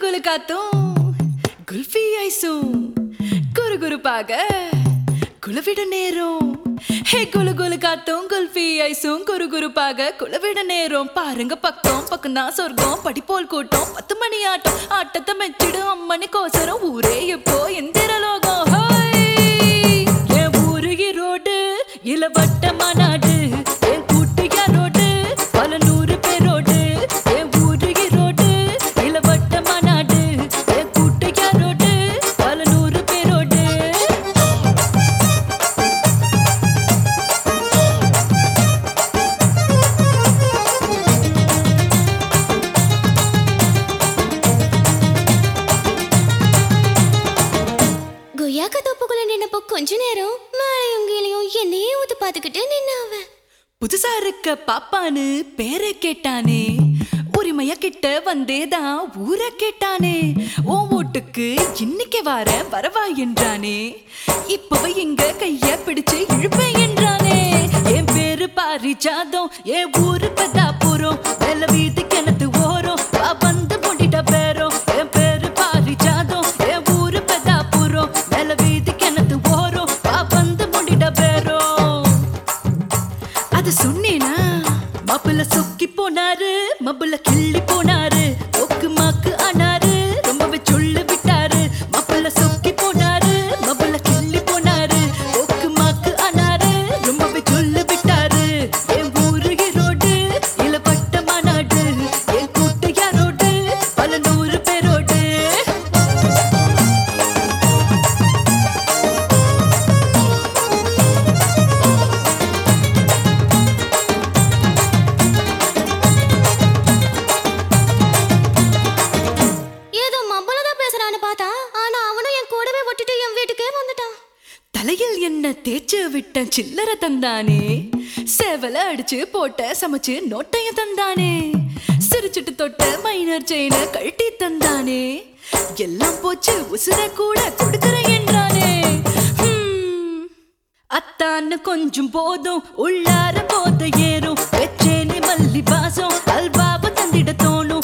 குலு காத்தும் குல்ஃபி ஐஸும் குரு குருப்பாக குலவிட நேரம் ஹே குலு குலு காத்தும் குல்ஃபி ஐஸும் குரு குருப்பாக குலவிட நேரம் பாருங்க பக்கம் பக்கம் தான் சொர்க்கம் படிப்போல் கூட்டம் பத்து மணி ஆட்டம் ஆட்டத்தை மெச்சிடும் அம்மனி கோசரம் ஊரே எப்போ எந்திர லோகம் ஹோய்! என் ஊருகி ரோடு இளவட்ட மாநாடு என் கூட்டியா ரோடு பல நூறு பேரோடு என் ஊருகி ரோடு இளவட்ட மாநாடு என் கூட்டியா ரோடு பல நூறு பேரோடு கொய்யாக்க தோப்புக்குள்ள நின்னப்போ கொஞ்ச நேரம் மழையும் கீழையும் என்னையே ஊத்து பார்த்துக்கிட்டு நின்ன அவன் புதுசா இருக்க பாப்பான்னு பேரை கேட்டானே உரிமைய கிட்ட வந்தேதான் ஊரை கேட்டானே ஓ வீட்டுக்கு இன்னைக்கு வர வரவா என்றானே இப்பவே இங்க கைய பிடிச்சு இழுப்பேன் என்றானே என் பேரு பாரிஜாதம் என் ஊரு பெதாபுரம் வெள்ள வீதி கிணத்து ஓரம் வா வந்து முடிட பேரும் என் பேரு பாரிஜாதம் என் ஊரு பெதாபுரம் வெள்ள வீதி கிணத்து ஓரம் வா வந்து முடிட பேரும் அது சொன்னேனா மாப்பிள்ள சொக்கி போனாரு மாப்பிள்ள கிள்ளி போனாரு ஒக்கு மாக்கு ஆனாரு ரொம்பவே சொல்லு விட்டாரு மாப்பிள்ள சொக்கி போனாரு மாப்பிள்ள கிள்ளி போனாரு ஒக்கு மாக்கு ஆனாரு ரொம்பவே சொல்லு விட்டாரு என் ஊரு ரோடு இளப்பட்ட மாநாடு என் கூட்டு யாரோடு பல நூறு பேரோடு ஏதோ மப்பல தான் பேசுறான்னு பார்த்தா ஆனா அவனும் என் கூடவே விட்டுட்டு என் வீட்டுக்கே வந்துட்டான் தலையில் என்ன தேய்ச்சு விட்ட சில்லறை தந்தானே சேவல அடிச்சு போட்ட சமைச்சு நோட்டையும் தந்தானே சிரிச்சிட்டு தொட்ட மைனர் செயின கழட்டி தந்தானே எல்லாம் போச்சு உசுர கூட கொடுக்கறேன் என்றானே ஹம். அத்தான்னு கொஞ்சம் போதும் உள்ளார போத ஏறும் வெச்சேனி மல்லி வாசம் அல்வாவை தந்திட தோணும்